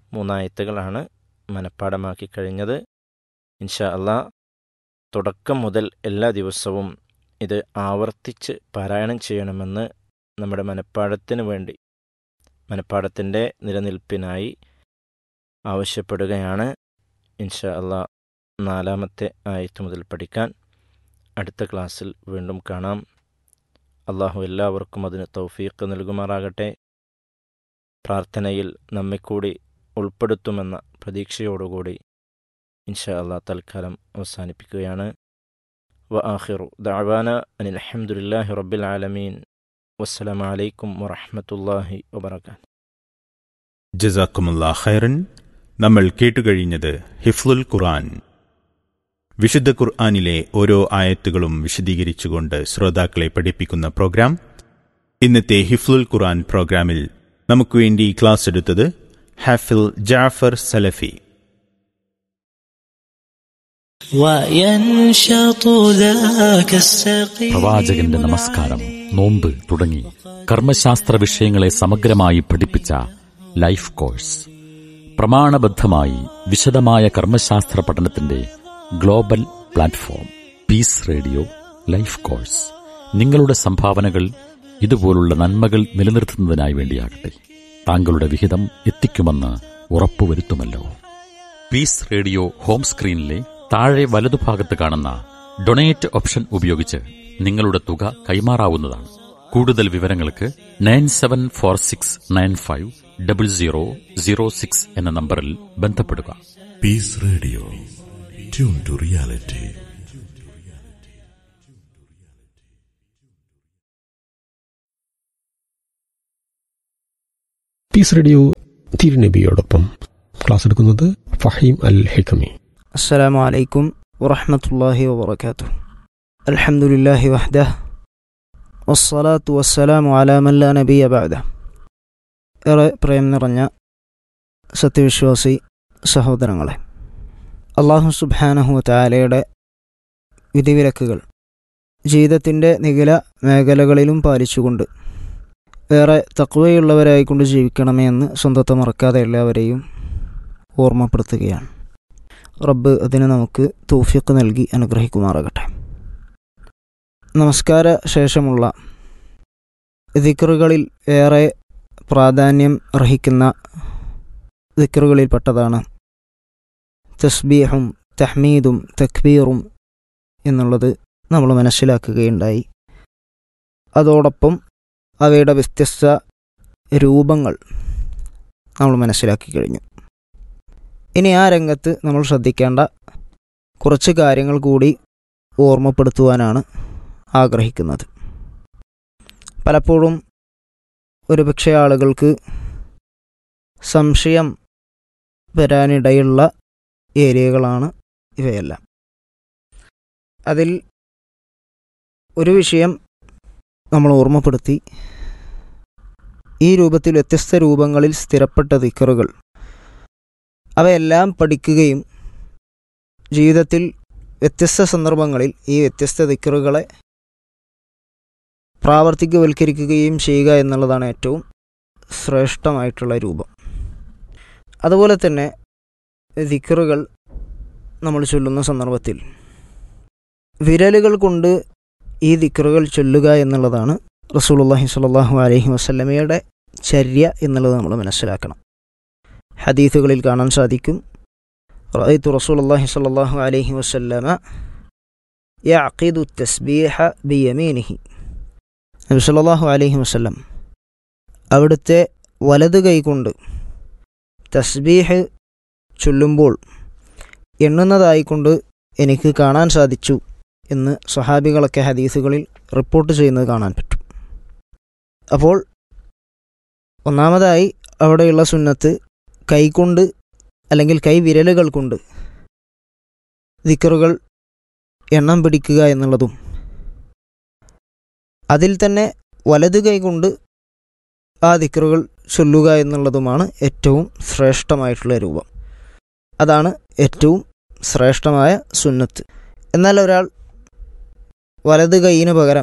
മൂന്നായത്തുകളാണ് മനഃപ്പാടമാക്കി കഴിഞ്ഞത് ഇൻഷാ അള്ളാ തുടക്കം മുതൽ എല്ലാ ദിവസവും ഇത് ആവർത്തിച്ച് പാരായണം ചെയ്യണമെന്ന് നമ്മുടെ മനഃപ്പാടത്തിന് വേണ്ടി മനഃപ്പാടത്തിൻ്റെ നിലനിൽപ്പിനായി ആവശ്യപ്പെടുകയാണ് ഇൻഷാ അള്ളാ നാലാമത്തെ ആയത്ത് മുതൽ പഠിക്കാൻ അടുത്ത ക്ലാസ്സിൽ വീണ്ടും കാണാം അള്ളാഹു എല്ലാവർക്കും അതിന് തൗഫീഖ് നൽകുമാറാകട്ടെ പ്രാർത്ഥനയിൽ നമ്മെക്കൂടി ഉൾപ്പെടുത്തുമെന്ന പ്രതീക്ഷയോടുകൂടി ഇൻഷാ അള്ളാ തൽക്കാലം അവസാനിപ്പിക്കുകയാണ് വ ആഹിറു ദഅവാന അനിൽ അൽഹംദുലില്ലാഹി റബ്ബിൽ ആലമീൻ വസ്സലാമു അലൈക്കും വറഹ്മത്തുള്ളാഹി വബറകാതുഹു ജസാക്കുമുല്ലാ ഖൈറൻ നമ്മൾ കേട്ടുകഴിഞ്ഞത് ഹിഫ്ലുൽ ഖുർആൻ വിശുദ്ധ ഖുർആനിലെ ഓരോ ആയത്തുകളും വിശദീകരിച്ചുകൊണ്ട് ശ്രോതാക്കളെ പഠിപ്പിക്കുന്ന പ്രോഗ്രാം ഇന്നത്തെ ഹിഫ്ലുൽ ഖുർആൻ പ്രോഗ്രാമിൽ നമുക്ക് വേണ്ടി ക്ലാസ് എടുത്തത് ഹാഫിൽ ജാഫർ സലഫി وينشط ذاك السقيم പ്രവാചകന്റെ നമസ്കാരം നോമ്പ് തുടങ്ങി കർമ്മശാസ്ത്ര വിഷയങ്ങളെ സമഗ്രമായി പഠിപ്പിച്ച ലൈഫ് കോഴ്സ് പ്രമാണബദ്ധമായി വിശദമായ കർമ്മശാസ്ത്ര പഠനത്തിന്റെ global platform Peace Radio life course നിങ്ങളുടെ സംഭാവനകൾ ഇതുപോലുള്ള നന്മകൾ നിലനിർത്തുന്നതിനായി വേണ്ടിയാകട്ടെ താങ്കളുടെ വിഹിതം എത്തിക്കുമെന്ന് ഉറപ്പുവരുത്തുമല്ലോ പീസ് റേഡിയോ ഹോം സ്ക്രീനിലെ താഴെ വലതുഭാഗത്ത് കാണുന്ന ഡൊണേറ്റ് ഓപ്ഷൻ ഉപയോഗിച്ച് നിങ്ങളുടെ തുക കൈമാറാവുന്നതാണ് കൂടുതൽ വിവരങ്ങൾക്ക് nine seven four six nine five double zero zero six എന്ന നമ്പറിൽ ബന്ധപ്പെടുക Peace Radio. Tune to reality. Peace Radio തിരുനബിയോടൊപ്പം ക്ലാസ് എടുക്കുന്നത് ഫഹീം അൽ ഹെക്കമി السلام عليكم ورحمة الله وبركاته الحمد لله وحده والصلاة والسلام على من لا نبي بعده ഏറെ പ്രേം നിറഞ്ഞ സത്യവിശ്വാസി സഹോദരങ്ങളെ അള്ളാഹു സുബാനഹു താലയുടെ വിധിവിലക്കുകൾ ജീവിതത്തിൻ്റെ നികില മേഖലകളിലും പാലിച്ചുകൊണ്ട് ഏറെ തക്വയുള്ളവരായിക്കൊണ്ട് ജീവിക്കണമേ എന്ന് സ്വന്തത്തെ മറക്കാതെ എല്ലാവരെയും ഓർമ്മപ്പെടുത്തുകയാണ് റബ്ബ് അതിന് നമുക്ക് തൗഫീഖ് നൽകി അനുഗ്രഹിക്കുമാറാകട്ടെ നമസ്കാര ശേഷമുള്ള ദിക്റുകളിൽ ഏറെ പ്രാധാന്യം അർഹിക്കുന്ന ദിക്റുകളിൽപ്പെട്ടതാണ് തസ്ബീഹും തഹ്മീദും തക്ബീറും എന്നുള്ളത് നമ്മൾ മനസ്സിലാക്കുകയുണ്ടായി അതോടൊപ്പം അവയുടെ വ്യത്യസ്ത രൂപങ്ങൾ നമ്മൾ മനസ്സിലാക്കി കഴിഞ്ഞു ഇനി ആ രംഗത്ത് നമ്മൾ ശ്രദ്ധിക്കേണ്ട കുറച്ച് കാര്യങ്ങൾ കൂടി ഓർമ്മപ്പെടുത്തുവാനാണ് ആഗ്രഹിക്കുന്നത് പലപ്പോഴും ഒരുപക്ഷെ ആളുകൾക്ക് സംശയം വരാനിടയുള്ള ഏരിയകളാണ് ഇവയെല്ലാം അതിൽ ഒരു വിഷയം നമ്മൾ ഓർമ്മപ്പെടുത്തി ഈ രൂപത്തിൽ വ്യത്യസ്ത രൂപങ്ങളിൽ സ്ഥിരപ്പെട്ട ദിക്കറുകൾ അവയെല്ലാം പഠിക്കുകയും ജീവിതത്തിൽ വ്യത്യസ്ത സന്ദർഭങ്ങളിൽ ഈ വ്യത്യസ്ത ദിക്കറുകളെ പ്രാവർത്തികവൽക്കരിക്കുകയും ചെയ്യുക എന്നുള്ളതാണ് ഏറ്റവും ശ്രേഷ്ഠമായിട്ടുള്ള രൂപം അതുപോലെ തന്നെ ദിക്കറുകൾ നമ്മൾ ചൊല്ലുന്ന സന്ദർഭത്തിൽ വിരലുകൾ കൊണ്ട് ഈ ദിക്കറുകൾ ചൊല്ലുക എന്നുള്ളതാണ് റസൂലുള്ളാഹി സ്വല്ലല്ലാഹു അലൈഹി വസല്ലമയുടെ ചര്യ എന്നുള്ളത് നമ്മൾ മനസ്സിലാക്കണം ഹദീസുകളിൽ കാണാൻ സാധിക്കും റഅയ്തു റസൂലുള്ളാഹി സ്വല്ലല്ലാഹു അലൈഹി വസല്ലമ യഅഖിദു തസ്ബീഹ ബിയമീനിഹി നബി സല്ലല്ലാഹു അലൈഹി വസല്ലം അവിടുത്തെ വലത് കൈകൊണ്ട് തസ്ബീഹ് ചൊല്ലുമ്പോൾ എണ്ണുന്നതായിക്കൊണ്ട് എനിക്ക് കാണാൻ സാധിച്ചു എന്ന് സ്വഹാബികളൊക്കെ ഹദീസുകളിൽ റിപ്പോർട്ട് ചെയ്യുന്നത് കാണാൻ പറ്റും അപ്പോൾ ഒന്നാമതായി അവിടെയുള്ള സുന്നത്ത് കൈകൊണ്ട് അല്ലെങ്കിൽ കൈവിരലുകൾ കൊണ്ട് ദിക്കറുകൾ എണ്ണം പിടിക്കുക എന്നുള്ളതും അതിൽ തന്നെ വലത് കൈ കൊണ്ട് ആ ദിക്കറുകൾ ചൊല്ലുക എന്നുള്ളതുമാണ് ഏറ്റവും ശ്രേഷ്ഠമായിട്ടുള്ള രൂപം അതാണ് ഏറ്റവും ശ്രേഷ്ഠമായ സുന്നത്ത് എന്നാൽ ഒരാൾ വലത് കൈയിന് പകരം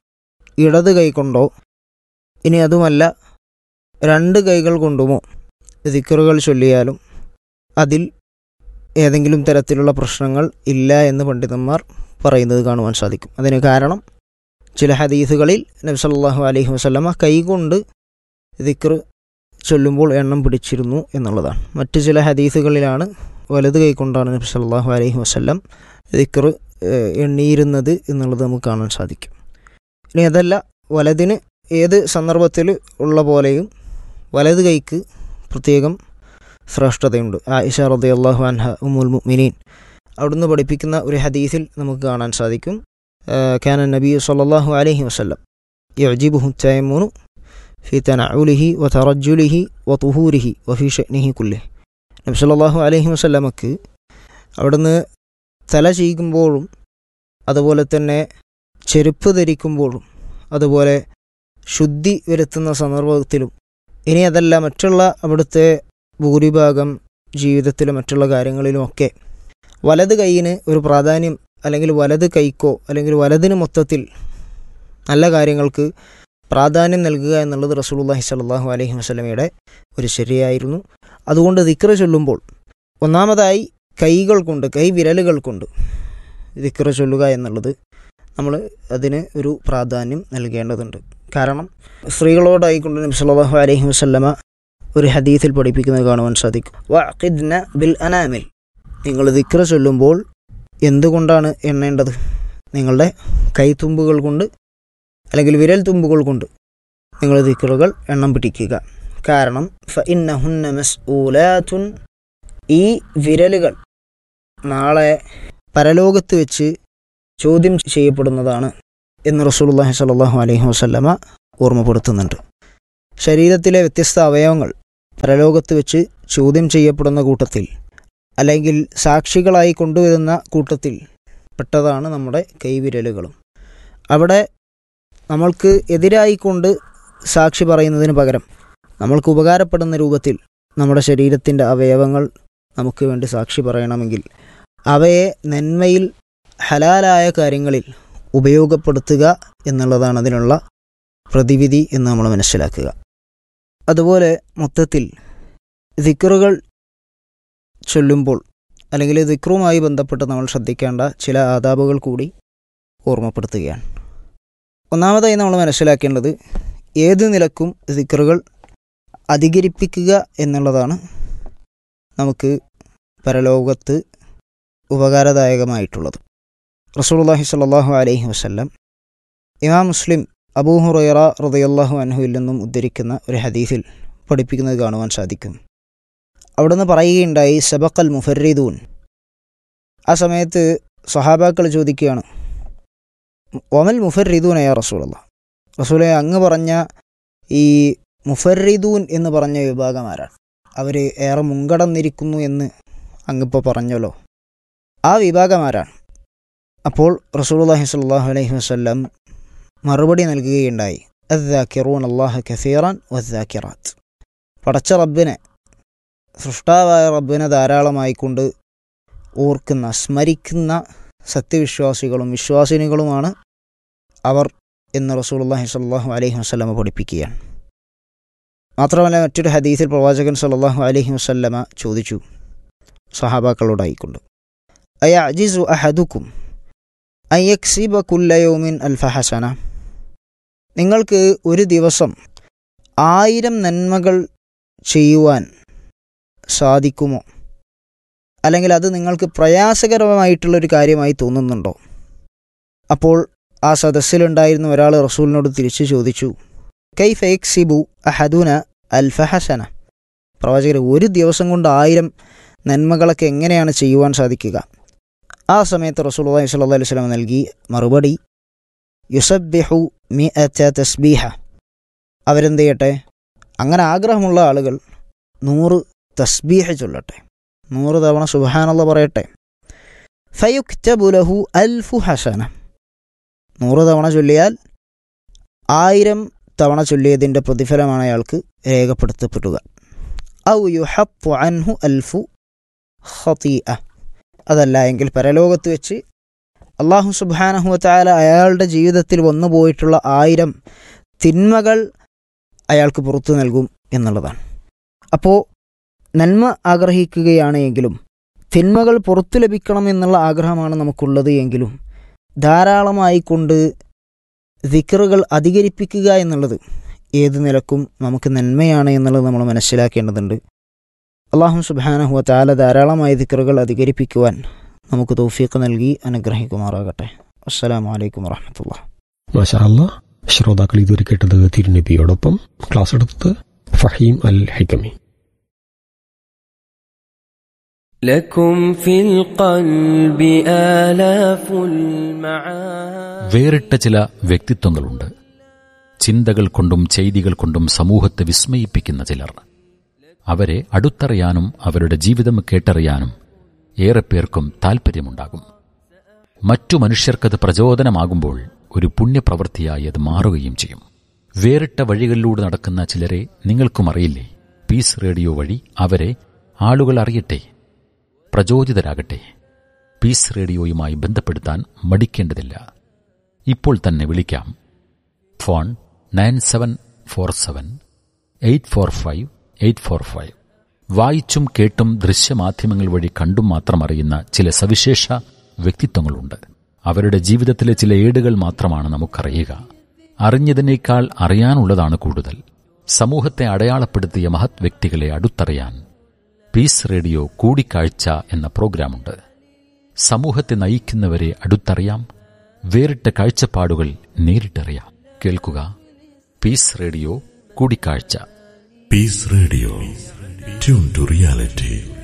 ഇടത് കൈ കൊണ്ടോ ഇനി അതുമല്ല രണ്ട് കൈകൾ കൊണ്ടുമോ ദിക്കറുകൾ ചൊല്ലിയാലും അതിൽ ഏതെങ്കിലും തരത്തിലുള്ള പ്രശ്നങ്ങൾ ഇല്ല എന്ന് പണ്ഡിതന്മാർ പറയുന്നത് കാണുവാൻ സാധിക്കും അതിന് കാരണം ചില ഹദീസുകളിൽ നബി സല്ലല്ലാഹു അലൈഹി വസല്ലമ കൈകൊണ്ട് ദിക്ർ ചൊല്ലുമ്പോൾ എണ്ണം പിടിച്ചിരുന്നു എന്നുള്ളതാണ് മറ്റ് ചില ഹദീസുകളിലാണ് വലത് കൈകൊണ്ടാണ് നബി സല്ലല്ലാഹു അലൈഹി വസല്ലം ദിക്ർ ഏഹ്, എണ്ണിയിരുന്നത് എന്നുള്ളത് നമുക്ക് കാണാൻ സാധിക്കും ഇനി അതല്ല വലതിന് ഏത് സന്ദർഭത്തിൽ ഉള്ള പോലെയും വലത് കൈക്ക് പ്രത്യേകം ശ്രേഷ്ഠതയുണ്ട് ആയിഷ റളിയല്ലാഹു അൻഹ ഉമ്മുൽ മുഅ്മിനീൻ അവിടുന്ന് പഠിപ്പിക്കുന്ന ഒരു ഹദീസിൽ നമുക്ക് കാണാൻ സാധിക്കും كان النبي صلى الله عليه وسلم يعجبه التيمم في تنعله وترجله وطهوره وفي شأنه كله നബി സല്ലല്ലാഹു അലൈഹി വസല്ലമക്ക് അവിടുന്ന് തല ചെയ്യുമ്പോഴും അതുപോലെ തന്നെ ചെരുപ്പ് ധരിക്കുമ്പോഴും അതുപോലെ ശുദ്ധി വരുത്തുന്ന സന്ദർഭത്തിലും ഇനി അതല്ല മറ്റുള്ള അവിടുത്തെ ഭൂരിഭാഗം ജീവിതത്തിലും മറ്റുള്ള കാര്യങ്ങളിലുമൊക്കെ വലത് കൈയിന് ഒരു പ്രാധാന്യം അല്ലെങ്കിൽ വലത് കൈക്കോ അല്ലെങ്കിൽ വലതിന് മൊത്തത്തിൽ നല്ല കാര്യങ്ങൾക്ക് പ്രാധാന്യം നൽകുക എന്നുള്ളത് റസൂലുള്ളാഹി സ്വല്ലല്ലാഹു അലൈഹി വസല്ലമയുടെ ഒരു ശരിയായിരുന്നു അതുകൊണ്ട് ദിക്ര ചൊല്ലുമ്പോൾ ഒന്നാമതായി കൈകൾ കൊണ്ട് കൈ വിരലുകൾ കൊണ്ട് ദിക്ര ചൊല്ലുക എന്നുള്ളത് നമ്മൾ അതിന് ഒരു പ്രാധാന്യം നൽകേണ്ടതുണ്ട് കാരണം സ്ത്രീകളോടായിക്കൊണ്ട് നബി സല്ലല്ലാഹു അലൈഹി വസല്ലമ ഒരു ഹദീസിൽ പഠിപ്പിക്കുന്നത് കാണുവാൻ സാധിക്കും വഅഖിദ്ന ബിൽ അനാമിൽ നിങ്ങൾ ദിക്ര ചൊല്ലുമ്പോൾ എന്തുകൊണ്ടാണ് എണ്ണേണ്ടത് നിങ്ങളുടെ കൈത്തുമ്പുകൾ കൊണ്ട് അല്ലെങ്കിൽ വിരൽ തുമ്പുകൾ കൊണ്ട് നിങ്ങൾ ദിക്റുകൾ എണ്ണം പിടിക്കുക കാരണം ഫ ഇന്നഹുന്ന മസ്ഊലാത്തുൻ ഈ വിരലുകൾ നാളെ പരലോകത്ത് വെച്ച് ചോദ്യം ചെയ്യപ്പെടുന്നതാണ് എന്ന് റസൂലുള്ളാഹി സ്വല്ലല്ലാഹു അലൈഹി വസല്ലമ ഓർമ്മപ്പെടുത്തുന്നുണ്ട് ശരീരത്തിലെ വ്യത്യസ്ത അവയവങ്ങൾ പരലോകത്ത് വെച്ച് ചോദ്യം ചെയ്യപ്പെടുന്ന കൂട്ടത്തിൽ അല്ലെങ്കിൽ സാക്ഷികളായി കൊണ്ടുവരുന്ന കൂട്ടത്തിൽ പെട്ടതാണ് നമ്മുടെ കൈവിരലുകളും അവിടെ നമ്മൾക്ക് എതിരായിക്കൊണ്ട് സാക്ഷി പറയുന്നതിന് പകരം നമ്മൾക്ക് ഉപകാരപ്പെടുന്ന രൂപത്തിൽ നമ്മുടെ ശരീരത്തിൻ്റെ അവയവങ്ങൾ നമുക്ക് വേണ്ടി സാക്ഷി പറയണമെങ്കിൽ അവയെ നന്മയിൽ ഹലാലായ കാര്യങ്ങളിൽ ഉപയോഗപ്പെടുത്തുക എന്നുള്ളതാണ് അതിനുള്ള പ്രതിവിധി എന്ന് നമ്മൾ മനസ്സിലാക്കുക അതുപോലെ മൊത്തത്തിൽ ദിക്റുകൾ ചൊല്ലുമ്പോൾ അല്ലെങ്കിൽ ദിക്റുമായി ബന്ധപ്പെട്ട് നമ്മൾ ശ്രദ്ധിക്കേണ്ട ചില ആദാബുകൾ കൂടി ഓർമ്മപ്പെടുത്തുകയാണ് ഒന്നാമതായി നമ്മൾ മനസ്സിലാക്കേണ്ടത് ഏത് നിലക്കും ദിക്റുകൾ അധികരിപ്പിക്കുക എന്നുള്ളതാണ് നമുക്ക് പരലോകത്ത് ഉപകാരദായകമായിട്ടുള്ളത് റസൂലുള്ളാഹി സ്വല്ലല്ലാഹു അലൈഹി വസല്ലം ഇമാം മുസ്ലിം അബൂ ഹുറൈറ റളിയല്ലാഹു അൻഹുവിൽ നിന്നും ഉദ്ധരിക്കുന്ന ഒരു ഹദീസിൽ പഠിപ്പിക്കുന്നത് കാണുവാൻ സാധിക്കും അവിടുന്ന് പറയുകയുണ്ടായി സബക്കൽ മുഫരീദൂൻ ആ സമയത്ത് സഹാബാക്കൾ ചോദിക്കുകയാണ് ഒമൽ മുഫരീദൂൻ അയാ റസൂലല്ല റസൂലെ അങ്ങ് പറഞ്ഞ ഈ മുഫരീദൂൻ എന്ന് പറഞ്ഞ വിഭാഗം ആരാണ് അവർ ഏറെ മുൻകടന്നിരിക്കുന്നു എന്ന് അങ്ങിപ്പോൾ പറഞ്ഞല്ലോ ആ വിഭാഗം ആരാണ് അപ്പോൾ റസൂലുള്ളാഹി സ്വല്ലല്ലാഹു അലൈഹി വസല്ലം മറുപടി നൽകുകയുണ്ടായി അദ്ദാക്കിറൂൻ അള്ളാഹ കസീറാൻ വദ്ദാക്കിറാത്ത് പടച്ച റബ്ബിനെ സൃഷ്ടാവായ റബ്ബിനെ ധാരാളമായിക്കൊണ്ട് ഓർക്കുന്ന സ്മരിക്കുന്ന സത്യവിശ്വാസികളും വിശ്വാസിനികളുമാണ് അവർ എന്ന് റസൂലുള്ളാഹി സ്വല്ലല്ലാഹു അലൈഹി വസല്ലമ പഠിപ്പിക്കുകയാണ് മാത്രമല്ല മറ്റൊരു ഹദീസിൽ പ്രവാചകൻ സല്ലല്ലാഹു അലൈഹി വസല്ലമ ചോദിച്ചു സഹാബാക്കളോടായിക്കൊണ്ട് അയ അജിസു അഹദുക്കും അയ്യക്സിബ കുല്ലയോമിൻ അൽഫ ഹസന നിങ്ങൾക്ക് ഒരു ദിവസം ആയിരം നന്മകൾ ചെയ്യുവാൻ സാധിക്കുമോ അല്ലെങ്കിൽ അത് നിങ്ങൾക്ക് പ്രയാസകരമായിട്ടുള്ളൊരു കാര്യമായി തോന്നുന്നുണ്ടോ അപ്പോൾ ആ സദസ്സിലുണ്ടായിരുന്ന ഒരാൾ റസൂലിനോട് തിരിച്ചു ചോദിച്ചു കൈ ഫെക്സിബു അഹദുന അൽഫ ഹസന പ്രവാചകർ ഒരു ദിവസം കൊണ്ട് ആയിരം നന്മകളൊക്കെ എങ്ങനെയാണ് ചെയ്യുവാൻ സാധിക്കുക ആ സമയത്ത് റസൂൽ അള്ളഹി സ്വല്ലല്ലാഹു അലൈഹി വസല്ലം നൽകി മറുപടി യുസബ്ബിഹു മി തസ്ബീഹ അവരെന്ത് ചെയ്യട്ടെ അങ്ങനെ ആഗ്രഹമുള്ള ആളുകൾ നൂറ് തസ്ബീഹ ചൊല്ലട്ടെ നൂറ് തവണ സുബഹാനുള്ള പറയട്ടെ ഫയുക്തബുലഹു അൽഫു ഹസന നൂറ് തവണ ചൊല്ലിയാൽ ആയിരം തവണ ചൊല്ലിയതിൻ്റെ പ്രതിഫലമാണ് അയാൾക്ക് രേഖപ്പെടുത്തപ്പെടുക ഔ യുഹപ്പു അൻഹു അൽഫു ഖതീഅ അതല്ല എങ്കിൽ പരലോകത്ത് വെച്ച് അള്ളാഹു സുബാനഹുവത്തായ അയാളുടെ ജീവിതത്തിൽ വന്നു പോയിട്ടുള്ള ആയിരം തിന്മകൾ അയാൾക്ക് പുറത്തു നൽകും എന്നുള്ളതാണ് അപ്പോൾ നന്മ ആഗ്രഹിക്കുകയാണ് എങ്കിലും തിന്മകൾ പുറത്തു ലഭിക്കണമെന്നുള്ള ആഗ്രഹമാണ് നമുക്കുള്ളത് എങ്കിലും ധാരാളമായി കൊണ്ട് ദിക്കറുകൾ അധികരിപ്പിക്കുക എന്നുള്ളത് ഏത് നിലക്കും നമുക്ക് നന്മയാണ് എന്നുള്ളത് നമ്മൾ മനസ്സിലാക്കേണ്ടതുണ്ട് അള്ളാഹു സുബാനഹുവ താല ധാരാളമായി ദിക്കറുകൾ അധികരിപ്പിക്കുവാൻ നമുക്ക് തൗഫീഖ് നൽകി അനുഗ്രഹിക്കുമാറാകട്ടെ അസ്സലാമു അലൈക്കും വറഹമത്തുള്ള മാഷാ അല്ലാ ശ്രോതാക്കൾ ഇതുവരെ കേട്ടത് തിരുനബിയോടൊപ്പം ക്ലാസ് എടുത്തത് ഫഹീം അൽ ഹൈക്കമി لكم في القلب آلاف المعاني വേറിട്ട ചില വ്യക്തിത്വങ്ങളുണ്ട് ചിന്തകൾ കൊണ്ടും ചെയ്തികൾ കൊണ്ടും സമൂഹത്തെ വിസ്മയിപ്പിക്കുന്ന ചിലർ അവരെ അടുത്തറിയാനും അവരുടെ ജീവിതം കേട്ടറിയാനും ഏറെ പേർക്കും താൽപ്പര്യമുണ്ടാകും മറ്റു മനുഷ്യർക്കത് പ്രചോദനമാകുമ്പോൾ ഒരു പുണ്യപ്രവൃത്തിയായി അത് മാറുകയും ചെയ്യും വേറിട്ട വഴികളിലൂടെ നടക്കുന്ന ചിലരെ നിങ്ങൾക്കും അറിയില്ലേ പീസ് റേഡിയോ വഴി അവരെ ആളുകൾ അറിയട്ടെ പ്രചോദിതരാകട്ടെ പീസ് റേഡിയോയുമായി ബന്ധപ്പെടുത്താൻ മടിക്കേണ്ടതില്ല ഇപ്പോൾ തന്നെ വിളിക്കാം phone nine seven four seven eight four five eight four five വായിച്ചും കേട്ടും ദൃശ്യമാധ്യമങ്ങൾ വഴി കണ്ടും മാത്രം അറിയുന്ന ചില സവിശേഷ വ്യക്തിത്വങ്ങളുണ്ട് അവരുടെ ജീവിതത്തിലെ ചില ഏടുകൾ മാത്രമാണ് നമുക്കറിയുക അറിഞ്ഞതിനേക്കാൾ അറിയാനുള്ളതാണ് കൂടുതൽ സമൂഹത്തെ അടയാളപ്പെടുത്തിയ മഹത് വ്യക്തികളെ അടുത്തറിയാൻ പീസ് റേഡിയോ കൂടിക്കാഴ്ച എന്ന പ്രോഗ്രാമുണ്ട് സമൂഹത്തെ നയിക്കുന്നവരെ അടുത്തറിയാം വേറിട്ട കാഴ്ചപ്പാടുകൾ നേരിട്ടറിയാം കേൾക്കുക പീസ് റേഡിയോ കൂടിക്കാഴ്ച Peace Radio. Tune to reality.